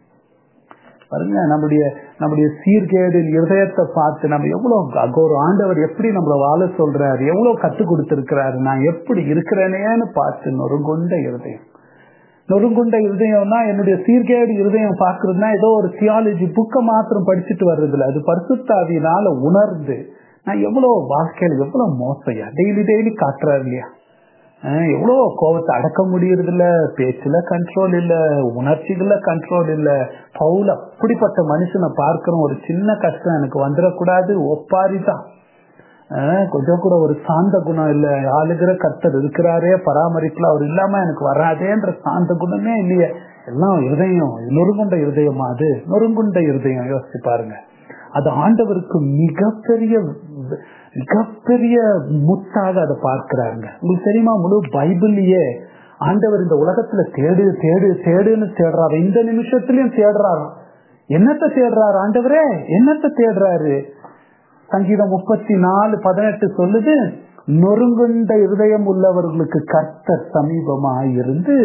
Speaker 1: பாருங்க நம்முடைய நம்முடைய சீர்கேடு இருதயத்தை பார்த்து நம்ம எவ்வளவு ஒரு ஆண்டவர் எப்படி நம்மள வாழ சொல்றாரு எவ்வளவு கத்து கொடுத்திருக்கிறாரு நான் எப்படி இருக்கிறேனேன்னு பார்த்து நொறுங்கொண்ட இருதயம் நொறுங்குண்ட இருதயம்னா என்னுடைய சீர்கேடு இருதயம் பாக்குறதுனா ஏதோ ஒரு தியாலஜி புக்கை மாத்திரம் படிச்சுட்டு வர்றது இல்லை அது பரிசுத்தாவினால உணர்ந்து நான் எவ்வளவு வாழ்க்கையில எவ்வளவு மோசையா டெய்லி டெய்லி காட்டுறாரு இல்லையா எவ்வளோ கோபத்தை அடக்க முடியறது இல்ல பேச்சுல கண்ட்ரோல் இல்ல உணர்ச்சிகள்ல கண்ட்ரோல் இல்ல பவுல் அப்படிப்பட்ட மனுஷனை பார்க்கிறோம் ஒரு சின்ன கஷ்டம் எனக்கு வந்துடக்கூடாது ஒப்பாரி தான் கொஞ்சம் கூட ஒரு சாந்த குணம் இல்ல ஆளுகிற கர்த்தர் இருக்கிறாரே பராமரிப்புல அவர் இல்லாம எனக்கு வராதேன்ற சாந்த குணமே இல்லையே எல்லாம் இருதயம் நொறுங்குண்ட இருதயமா அது நொறுங்குண்ட இருதயம் யோசிச்சு பாருங்க அது ஆண்டவருக்கு மிகப்பெரிய மிகப்பெரிய முத்தாக அதை பார்க்கிறாருங்க உங்களுக்கு தெரியுமா முழு பைபிள்லயே ஆண்டவர் இந்த உலகத்துல தேடு தேடு தேடுன்னு தேடுறாரு இந்த நிமிஷத்துலயும் தேடுறாரு என்னத்தை தேடுறாரு ஆண்டவரே என்னத்தை தேடுறாரு சங்கீதம் முப்பத்தி நாலு பதினெட்டு சொல்லுது நொறுங்குண்ட இருதயம் உள்ளவர்களுக்கு கர்த்தர் சமீபமாயிருந்து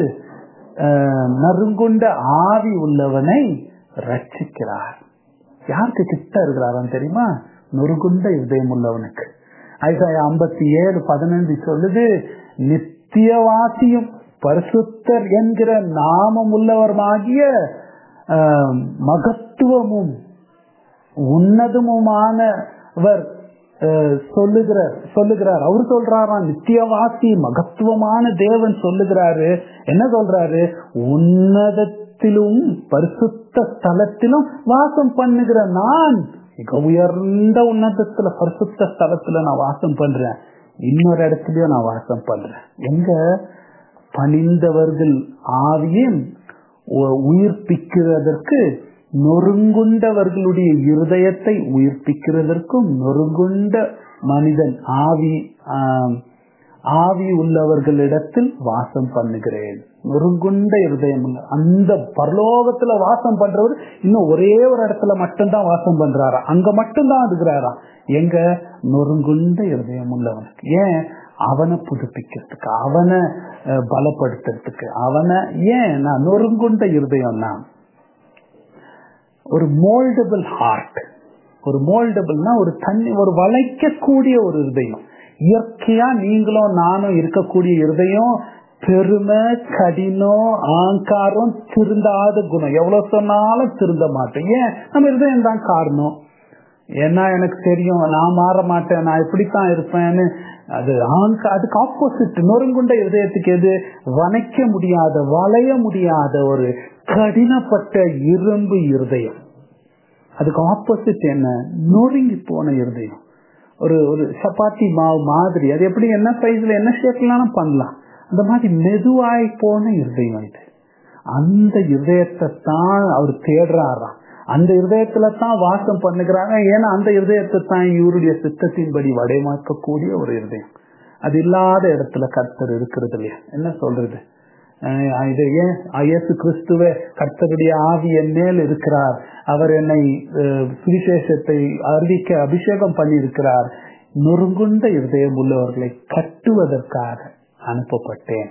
Speaker 1: நறுங்குண்ட ஆவி உள்ளவனை ரட்சிக்கிறார் யாருக்கு கிட்ட இருக்கிறாராம் தெரியுமா நொறுகுண்ட இதயம் உள்ளவனுக்கு ஐசாய ஐம்பத்தி ஏழு பதினஞ்சு சொல்லுது நித்தியவாசியும் பரிசுத்தர் என்கிற நாமம் உள்ளவருமாகிய மகத்துவமும் உன்னதமுமானவர் சொல்லுகிறார் சொல்லுகிறார் அவர் சொல்றாராம் நித்தியவாசி மகத்துவமான தேவன் சொல்லுகிறாரு என்ன சொல்றாரு உன்னதத்திலும் பரிசுத்த ஸ்தலத்திலும் வாசம் பண்ணுகிற நான் மிக உயர்ந்த உன்னதத்துல பரிசுத்த ஸ்தலத்துல நான் வாசம் பண்றேன் இன்னொரு இடத்துலயும் நான் வாசம் பண்றேன் எங்க பணிந்தவர்கள் ஆவியும் உயிர்ப்பிக்கிறதற்கு நொறுங்குண்டவர்களுடைய இருதயத்தை உயிர்ப்பிக்கிறதற்கும் நொறுங்குண்ட மனிதன் ஆவி ஆவி உள்ளவர்களிடத்தில் வாசம் பண்ணுகிறேன் நொறுங்குண்ட இருதயம் அந்த பரலோகத்துல வாசம் பண்றவர் இன்னும் ஒரே ஒரு இடத்துல மட்டும்தான் வாசம் பண்றாரா அங்க மட்டும்தான் இருக்கிறாரா எங்க நொறுங்குண்ட இருதயம் உள்ளவனுக்கு ஏன் அவனை புதுப்பிக்கிறதுக்கு அவனை பலப்படுத்துறதுக்கு அவனை ஏன் நான் நொறுங்குண்ட இருதயம்னா ஒரு மோல்டபிள் ஹார்ட் ஒரு மோல்டபிள்னா ஒரு தண்ணி ஒரு வளைக்கக்கூடிய ஒரு இருதயம் இயற்கையா நீங்களும் நானும் இருக்கக்கூடிய இருதயம் பெருமை கடினம் ஆங்காரம் திருந்தாத குணம் எவ்வளவு சொன்னாலும் திருந்த மாட்டேன் ஏன் நம்ம இருதயம் தான் காரணம் ஏன்னா எனக்கு தெரியும் நான் மாற மாட்டேன் நான் இப்படித்தான் இருப்பேன்னு அது ஆங்க அதுக்கு ஆப்போசிட் நொறுங்குண்ட இதயத்துக்கு எது வளைக்க முடியாத வளைய முடியாத ஒரு கடினப்பட்ட இரும்பு இருதயம் அதுக்கு ஆப்போசிட் என்ன நொறுங்கி போன இருதயம் ஒரு ஒரு சப்பாத்தி மாவு மாதிரி அது எப்படி என்ன சைஸ்ல என்ன ஷேப்லாம் பண்ணலாம் அந்த மாதிரி மெதுவாய் போன இருதயம் இது அந்த இருதயத்தை தான் அவர் தேடுறாராம் அந்த இருதயத்துல தான் வாசம் பண்ணுகிறாங்க ஏன்னா அந்த இருதயத்தை தான் இவருடைய சித்தத்தின்படி வடைமாக்கக்கூடிய ஒரு இருதயம் அது இல்லாத இடத்துல கர்த்தர் இருக்கிறது இல்லையா என்ன சொல்றது இது ஏன் இயேசு கிறிஸ்துவ கர்த்தருடைய ஆவி என் மேல் இருக்கிறார் அவர் என்னை சுவிசேஷத்தை அறிவிக்க அபிஷேகம் பண்ணியிருக்கிறார் நொறுங்குண்ட இருதயம் உள்ளவர்களை கட்டுவதற்காக அனுப்பப்பட்டேன்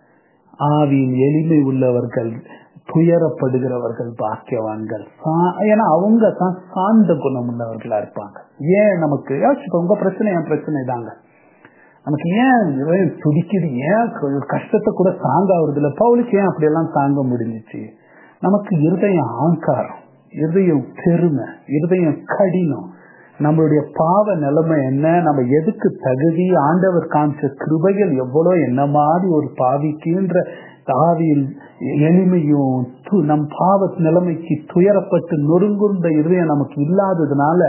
Speaker 1: ஆவியின் எளிமை உள்ளவர்கள் துயரப்படுகிறவர்கள் பாக்கியவான்கள் ஏன்னா அவங்க தான் சாந்த குணம் உள்ளவர்களா இருப்பாங்க ஏன் நமக்கு உங்க பிரச்சனை என் பிரச்சனை தாங்க நமக்கு ஏன் துடிக்குது ஏன் கஷ்டத்தை கூட தாங்க ஆகுறது இல்லை பவுலுக்கு ஏன் அப்படியெல்லாம் தாங்க முடிஞ்சிச்சு நமக்கு இருதயம் ஆங்காரம் இருதயம் பெருமை இருதயம் கடினம் நம்மளுடைய பாவ நிலைமை என்ன நம்ம எதுக்கு தகுதி ஆண்டவர் காமிச்ச கிருபைகள் எவ்வளோ என்ன மாதிரி ஒரு பாவிக்குன்ற தாவியில் எளிமையும் நம் பாவ நிலைமைக்கு துயரப்பட்டு நொறுங்குந்த இருதயம் நமக்கு இல்லாததுனால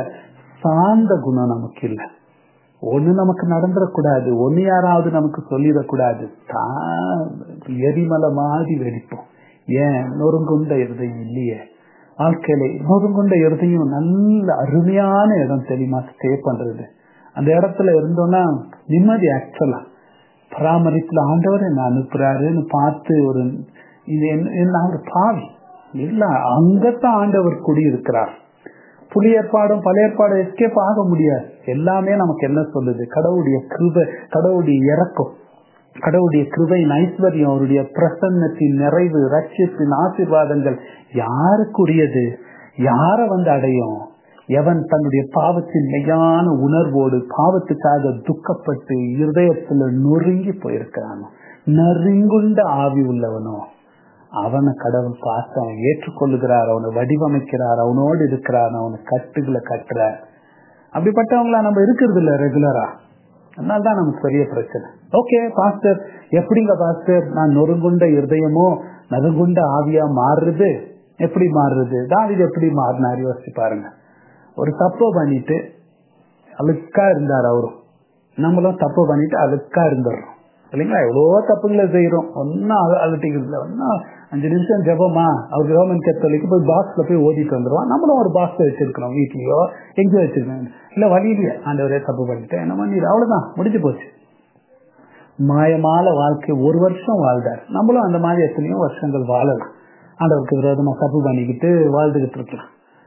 Speaker 1: சாந்த குணம் நமக்கு இல்லை ஒண்ணு நமக்கு நடந்துடக்கூடாது ஒண்ணு யாராவது நமக்கு சொல்லிடக்கூடாது தான் எரிமலை மாதிரி வெடிப்போம் ஏன் நொறுங்குண்ட இருதயம் இல்லையே வாழ்க்கையில நொறுங்குண்ட இருதையும் நல்ல அருமையான இடம் தெரியுமா ஸ்டே பண்றது அந்த இடத்துல இருந்தோம்னா நிம்மதி ஆக்சுவலா பராமரிப்புல ஆண்டவர் என்ன அனுப்புறாருன்னு பார்த்து ஒரு இது என்ன ஒரு பாவி இல்ல அங்கத்தான் ஆண்டவர் குடியிருக்கிறார் புலி ஏற்பாடும் பழைய ஏற்பாடும் எஸ்கேப் ஆக முடியாது எல்லாமே நமக்கு என்ன சொல்லுது கடவுளுடைய கிருபை கடவுளுடைய இறக்கம் கடவுளுடைய கிருபையின் ஐஸ்வர்யம் அவருடைய பிரசன்னத்தின் நிறைவு ரட்சிப்பின் ஆசீர்வாதங்கள் யாருக்குரியது யார வந்து அடையும் எவன் தன்னுடைய பாவத்தின் மெய்யான உணர்வோடு பாவத்துக்காக துக்கப்பட்டு இருதயத்துல நொறுங்கி போயிருக்கிறானோ நறுங்குண்ட ஆவி உள்ளவனோ அவனை கடவுள் பார்த்து அவன் ஏற்றுக்கொள்ளுகிறார் அவனை வடிவமைக்கிறார் அவனோடு இருக்கிறார் அவனை கட்டுகளை கட்டுறார் அப்படிப்பட்டவங்களா நம்ம இருக்கிறது இல்ல ரெகுலரா அதனால்தான் நமக்கு பெரிய பிரச்சனை ஓகே பாஸ்டர் எப்படிங்க பாஸ்டர் நான் நொறுங்குண்ட இருதயமோ நறுங்குண்ட ஆவியா மாறுறது எப்படி மாறுறது தாவிது எப்படி மாறினார் யோசிச்சு பாருங்க ஒரு தப்பு பண்ணிட்டு அழுக்கா இருந்தார் அவரும் நம்மளும் தப்பு பண்ணிட்டு அழுக்கா இருந்துடுறோம் இல்லைங்களா எவ்வளோ தப்புங்களை செய்யறோம் ஒன்னும் அழுட்டிக்கிறதுல ஒன்னும் அஞ்சு நிமிஷம் ஜபமா அவர் ரோமன் கத்தோலிக்கு போய் பாக்ஸ்ல போய் ஓதிட்டு வந்துருவோம் நம்மளும் ஒரு பாக்ஸ் வச்சிருக்கிறோம் வீட்லயோ எங்கேயோ வச்சிருக்கோம் இல்ல வழியிலேயே ஆண்டவரே தப்பு பண்ணிட்டேன் என்ன பண்ணி அவ்வளவுதான் முடிஞ்சு போச்சு மாயமால வாழ்க்கை ஒரு வருஷம் வாழ்ந்தார் நம்மளும் அந்த மாதிரி எத்தனையோ வருஷங்கள் வாழலாம் ஆண்டவருக்கு விரோதமா தப்பு பண்ணிக்கிட்டு வாழ்ந்துகிட்டு இருக்கலாம்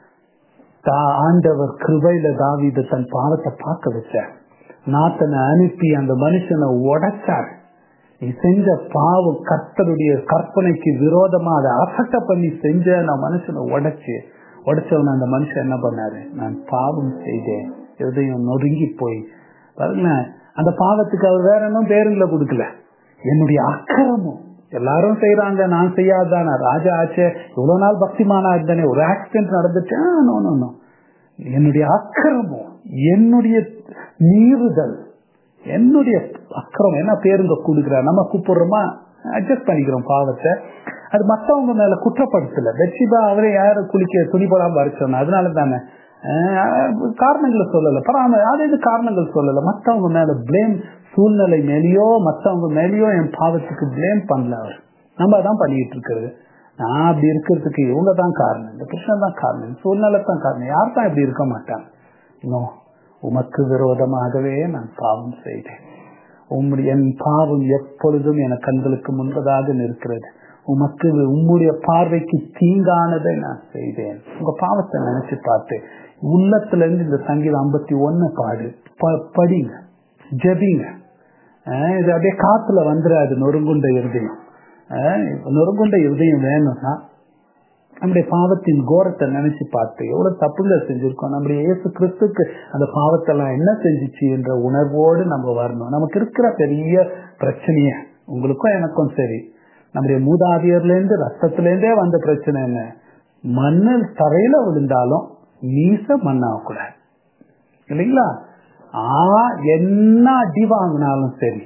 Speaker 1: ஆண்டவர் கிருபையில தாவித தன் பாவத்தை பார்க்க வச்சார் நாத்தனை அனுப்பி அந்த மனுஷனை உடைச்சார் நீ செஞ்ச பாவம் கர்த்தருடைய கற்பனைக்கு விரோதமா அதை அசட்ட பண்ணி செஞ்ச நான் மனுஷனை உடைச்சு உடைச்சவன அந்த மனுஷன் என்ன பண்ணாரு நான் பாவம் செய்தேன் இருதயம் நொறுங்கி போய் பாருங்களேன் அந்த பாவத்துக்கு அவர் வேற இன்னும் பேருங்களை கொடுக்கல என்னுடைய அக்கிரமும் எல்லாரும் செய்யறாங்க நான் செய்யாதானா ராஜா ஆச்சே இவ்வளவு நாள் பக்திமானா இருந்தேனே ஒரு ஆக்சிடென்ட் நடந்துச்சு என்னுடைய அக்கிரமம் என்னுடைய மீறுதல் என்னுடைய அக்கிரம் என்ன பேருங்க கொடுக்குற நம்ம கூப்பிடுறோமா அட்ஜஸ்ட் பண்ணிக்கிறோம் பாவத்தை அது மத்தவங்க மேல குற்றப்படுத்தல வெற்றிபா அவரே யாரு குளிக்க துணி போடாம வரைச்சோம் அதனால தானே காரணங்களை சொல்லல பராம அது இது காரணங்கள் சொல்லல மத்தவங்க மேல பிளேம் சூழ்நிலை மேலேயோ மத்தவங்க மேலேயோ என் பாவத்துக்கு பிளேம் பண்ணல அவர் நம்ம தான் பண்ணிட்டு இருக்கிறது நான் அப்படி இருக்கிறதுக்கு இவங்கதான் காரணம் இந்த கிருஷ்ணன் தான் காரணம் சூழ்நிலை தான் காரணம் யார் தான் இப்படி இருக்க மாட்டாங்க இன்னும் உமக்கு விரோதமாகவே நான் பாவம் செய்தேன் உம்முடைய என் பாவம் எப்பொழுதும் என கண்களுக்கு முன்பதாக நிற்கிறது உமக்கு உம்முடைய பார்வைக்கு தீங்கானதை நான் செய்தேன் உங்க பாவத்தை நினைச்சு பார்த்து உள்ளத்துல இருந்து இந்த சங்கீதம் ஐம்பத்தி ஒன்னு பாடு படிங்க ஜபிங்க இது அப்படியே காத்துல வந்துடாது நொறுங்குண்ட இருதயம் நொறுங்குண்ட இருதயம் வேணும்னா நம்முடைய பாவத்தின் கோரத்தை நினைச்சு பார்த்து எவ்வளவு தப்புகள் செஞ்சிருக்கோம் நம்முடைய இயேசு கிறிஸ்துக்கு அந்த பாவத்தெல்லாம் என்ன செஞ்சிச்சு என்ற உணர்வோடு நம்ம வரணும் நமக்கு இருக்கிற பெரிய பிரச்சனைய உங்களுக்கும் எனக்கும் சரி நம்முடைய மூதாதியர்ல இருந்து ரத்தத்துல இருந்தே வந்த பிரச்சனை என்ன மண்ணில் தரையில விழுந்தாலும் மீச மண்ணாகக்கூடாது இல்லைங்களா ஆ என்ன அடி வாங்கினாலும் சரி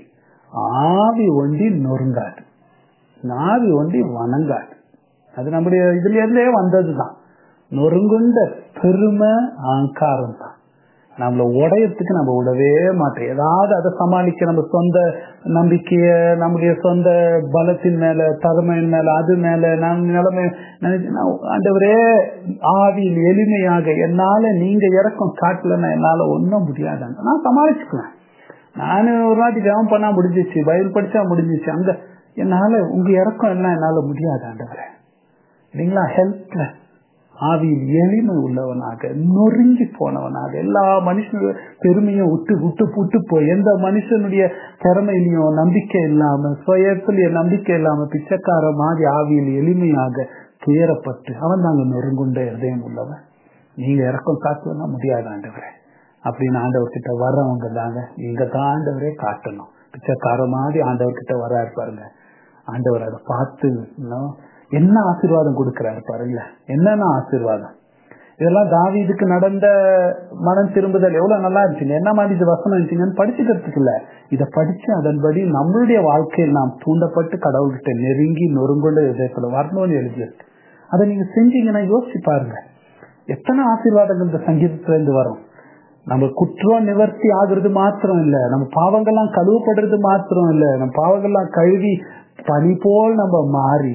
Speaker 1: ஆவி ஒண்டி நொறுங்காது நாவி ஒண்டி வணங்காது அது நம்முடைய இதுல இருந்தே வந்ததுதான் நொறுங்குண்ட பெருமை அகங்காரம் தான் நம்மள உடையத்துக்கு நம்ம விடவே மாட்டோம் ஏதாவது அதை சமாளிக்க நம்ம சொந்த நம்பிக்கைய நம்முடைய சொந்த பலத்தின் மேல தலைமையின் மேல அது மேல நம் நிலைமை ஆண்டவரே ஆவியில் எளிமையாக என்னால நீங்க இறக்கம் காட்டலன்னா என்னால ஒன்றும் முடியாதாங்க நான் சமாளிச்சுக்குவேன் நானு ஒரு வாட்டி ஜெபம் பண்ணா முடிஞ்சிச்சு பயில் படிச்சா முடிஞ்சிச்சு அங்க என்னால உங்க இறக்கம் எல்லாம் என்னால முடியாது ஆண்டவரே இல்லைங்களா ஹெல்ப்லெஸ் ஆவியில் எளிமை உள்ளவனாக நொறுங்கி போனவனாக எல்லா மனுஷனுடைய பெருமையும் விட்டு விட்டு புட்டு போய் எந்த மனுஷனுடைய திறமையிலையும் நம்பிக்கை இல்லாம சுயத்திலேயே நம்பிக்கை இல்லாம பிச்சைக்கார மாதிரி ஆவியில் எளிமையாக துயரப்பட்டு அவன் தாங்க நொறுங்குண்ட இதயம் உள்ளவன் நீங்க இறக்கம் காட்டுவனா முடியாது ஆண்டவரே அப்படின்னு ஆண்டவர்கிட்ட வர்றவங்க தாங்க நீங்க தான் ஆண்டவரே காட்டணும் பிச்சைக்கார மாதிரி ஆண்டவர்கிட்ட வர பாருங்க ஆண்டவர் அதை பார்த்து என்ன ஆசீர்வாதம் கொடுக்கிறாரு பாருங்க என்னென்ன ஆசீர்வாதம் இதெல்லாம் தாவீதுக்கு நடந்த மனம் திரும்புதல் எவ்வளவு நல்லா இருந்துச்சுங்க என்ன மாதிரி இது வசனம் இருந்துச்சுங்கன்னு படிச்சுக்கிறதுக்கு இல்ல இதை படிச்சு அதன்படி நம்மளுடைய வாழ்க்கையில் நாம் தூண்டப்பட்டு கடவுள்கிட்ட நெருங்கி நொறுங்கொண்ட இதயத்துல வரணும்னு எழுதியிருக்கு அதை நீங்க செஞ்சீங்கன்னா யோசிச்சு பாருங்க எத்தனை ஆசீர்வாதங்கள் இந்த சங்கீதத்துல இருந்து வரும் நம்ம குற்றம் நிவர்த்தி ஆகுறது மாத்திரம் இல்ல நம்ம பாவங்கள்லாம் கழுவப்படுறது மாத்திரம் இல்ல நம்ம பாவங்கள்லாம் கழுவி பனி போல் நம்ம மாறி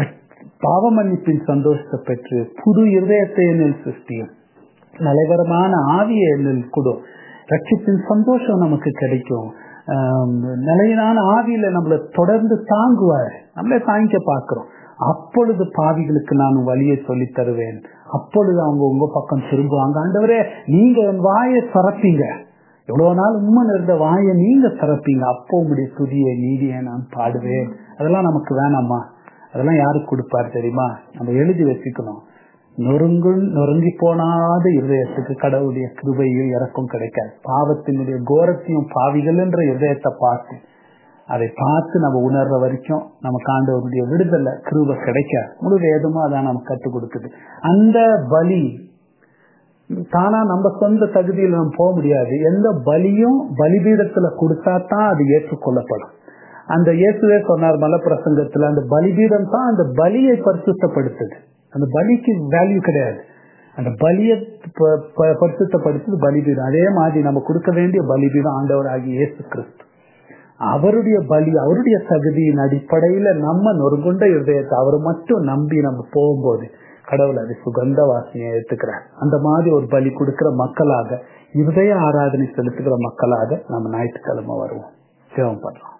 Speaker 1: பாவ மன்னிப்பின் சந்தோஷத்தை பெற்று புது இருதயத்தை என்னில் சிருஷ்டியும் நிலைவரமான ஆவியை என்னில் கொடும் ரட்சிப்பின் சந்தோஷம் நமக்கு கிடைக்கும் நிலையிலான ஆவியில நம்மள தொடர்ந்து தாங்குவார் நம்மளே தாங்கிக்க பாக்குறோம் அப்பொழுது பாவிகளுக்கு நான் வழியை சொல்லி தருவேன் அப்பொழுது அவங்க உங்க பக்கம் திரும்புவாங்க ஆண்டவரே நீங்க என் வாயை சரப்பீங்க எவ்வளவு நாள் உண்மை இருந்த வாயை நீங்க சரப்பீங்க அப்போ உங்களுடைய துதியை நீதியை நான் பாடுவேன் அதெல்லாம் நமக்கு வேணாமா அதெல்லாம் யாருக்கு கொடுப்பார் தெரியுமா நம்ம எழுதி வச்சுக்கணும் நொறுங்கு நொறுங்கி போனாத இருதயத்துக்கு கடவுளுடைய கிருபையும் இறக்கம் கிடைக்காது பாவத்தினுடைய கோரத்தையும் பாவிகள் என்ற இருதயத்தை பார்த்து அதை பார்த்து நம்ம உணர்ற வரைக்கும் நமக்கு ஆண்டவருடைய விடுதலை கிருபை கிடைக்காது முழு வேதமும் அதான் நமக்கு கற்றுக் கொடுக்குது அந்த பலி தானா நம்ம சொந்த தகுதியில் நம்ம போக முடியாது எந்த பலியும் பலிபீடத்துல கொடுத்தா தான் அது ஏற்றுக்கொள்ளப்படும் அந்த இயேசுவே சொன்னார் மலப்பிரசங்கத்துல அந்த பலிபீடம் தான் அந்த பலியை பரிசுத்தப்படுத்துது அந்த பலிக்கு வேல்யூ கிடையாது அந்த பலியை பரிசுத்தப்படுத்துது பலிபீடம் அதே மாதிரி நம்ம கொடுக்க வேண்டிய பலிபீடம் ஆண்டவர் ஆகிய இயேசு கிறிஸ்து அவருடைய பலி அவருடைய தகுதியின் அடிப்படையில நம்ம நொறுங்குண்ட இருதயத்தை அவர் மட்டும் நம்பி நம்ம போகும்போது கடவுள் அது சுகந்த வாசனையை ஏத்துக்கிறார் அந்த மாதிரி ஒரு பலி கொடுக்கிற மக்களாக இருதய ஆராதனை செலுத்துகிற மக்களாக நம்ம ஞாயிற்றுக்கிழமை வருவோம் ஜெபம் பண்ணலாம்